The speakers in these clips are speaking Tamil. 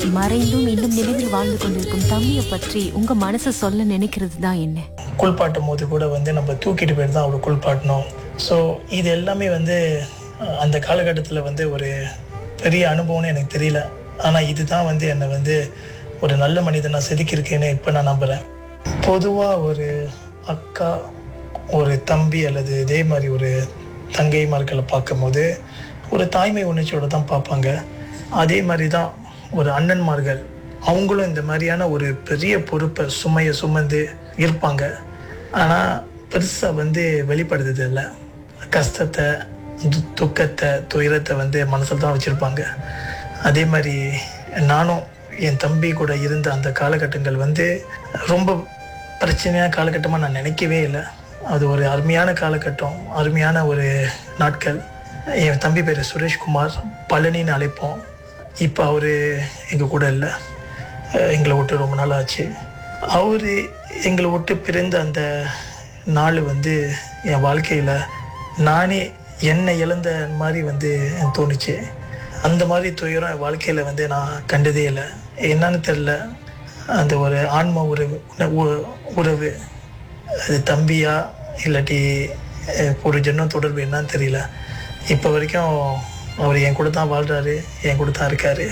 மறைந்தும் இன்னும் நினைவில் வாழ்ந்து கொண்டிருக்கும் தம்பியை பற்றி உங்க மனசு சொல்ல நினைக்கிறது தான் என்ன குளிப்பாட்டும் போது கூட வந்து நம்ம தூக்கிட்டு போயிட்டு தான் அவரை குளிப்பாட்டணும் ஸோ இது எல்லாமே வந்து அஹ், அந்த காலகட்டத்தில் வந்து ஒரு பெரிய அனுபவம்னு எனக்கு தெரியல ஆனால் இதுதான் வந்து என்னை வந்து ஒரு நல்ல மனிதனாக செதுக்கியிருக்கேன்னு இப்போ நான் நம்புகிறேன் பொதுவாக ஒரு அக்கா ஒரு தம்பி அல்லது இதே மாதிரி ஒரு தங்கைமார்களை பார்க்கும்போது ஒரு தாய்மை உணர்ச்சியோட தான் பார்ப்பாங்க அதே மாதிரி தான் ஒரு அண்ணன்மார்கள் அவங்களும் இந்த மாதிரியான ஒரு பெரிய பொறுப்பை சுமையை சுமந்து இருப்பாங்க ஆனால் பெருசாக வந்து வெளிப்படுத்துறது இல்லை கஷ்டத்தை து- துக்கத்தை துயரத்தை வந்து மனசில் தான் வச்சுருப்பாங்க அதே மாதிரி நானும் என் தம்பி கூட இருந்த அந்த காலகட்டங்கள் வந்து ரொம்ப பிரச்சனையான காலகட்டமாக நான் நினைக்கவே இல்லை அது ஒரு அருமையான காலகட்டம் அருமையான ஒரு நாட்கள் என் தம்பி பேர் சுரேஷ்குமார் பழனின்னு அழைப்போம் இப்போ அவர் எங்கள் கூட இல்லை அஹ் எங்களை விட்டு ரொம்ப நாள் ஆச்சு அவர் எங்களை விட்டு பிறந்த அந்த நாள் வந்து என் வாழ்க்கையில் நானே என்னை இழந்த மாதிரி வந்து எனக்கு தோணுச்சு அந்த மாதிரி துயரம் என் வாழ்க்கையில் வந்து நான் கண்டதே இல்லை என்னன்னு தெரில அந்த ஒரு ஆன்ம உறவு உ- உறவு அது தம்பியா இல்லாட்டி அஹ், ஒரு ஜென்மம் தொடர்பு என்னன்னு தெரியல இப்போ வரைக்கும் அவர் என் கூட தான் வாழ்கிறாரு என் கூட தான் இருக்காரு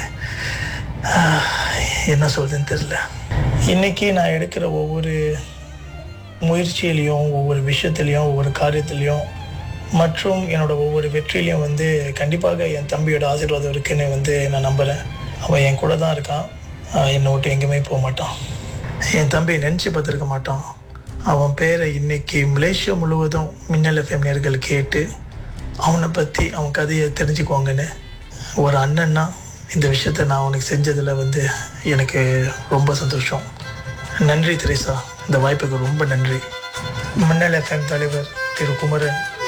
ஆஹ், என்ன சொல்றதுன்னு தெரியல இன்னைக்கு நான் எடுக்கிற ஒவ்வொரு முயற்சியிலையும் ஒவ்வொரு விஷயத்துலையும் ஒவ்வொரு காரியத்துலையும் மற்றும் என்னோட ஒவ்வொரு வெற்றிலையும் வந்து கண்டிப்பாக என் தம்பியோட ஆசீர்வாதம் இருக்குன்னு வந்து நான் நம்புகிறேன் அவன் என் கூட தான் இருக்கான் ஆஹ் என்னை விட்டு எங்கேயுமே போக மாட்டான் என் தம்பி நினச்சி பார்த்துருக்க மாட்டான் அவன் பேரை இன்னைக்கு மலேசியா முழுவதும் மின்னல் எஃப்எம் நேர்கள் கேட்டு அவனை பற்றி அவன் கதையை தெரிஞ்சுக்குவாங்கன்னு ஒரு அண்ணன்னா இந்த விஷயத்த நான் அவனுக்கு செஞ்சதில் வந்து எனக்கு ரொம்ப சந்தோஷம் நன்றி திரேசா இந்த வாய்ப்புக்கு ரொம்ப நன்றி மின்னல் எஃப்எம் தலைவர் திரு குமரன்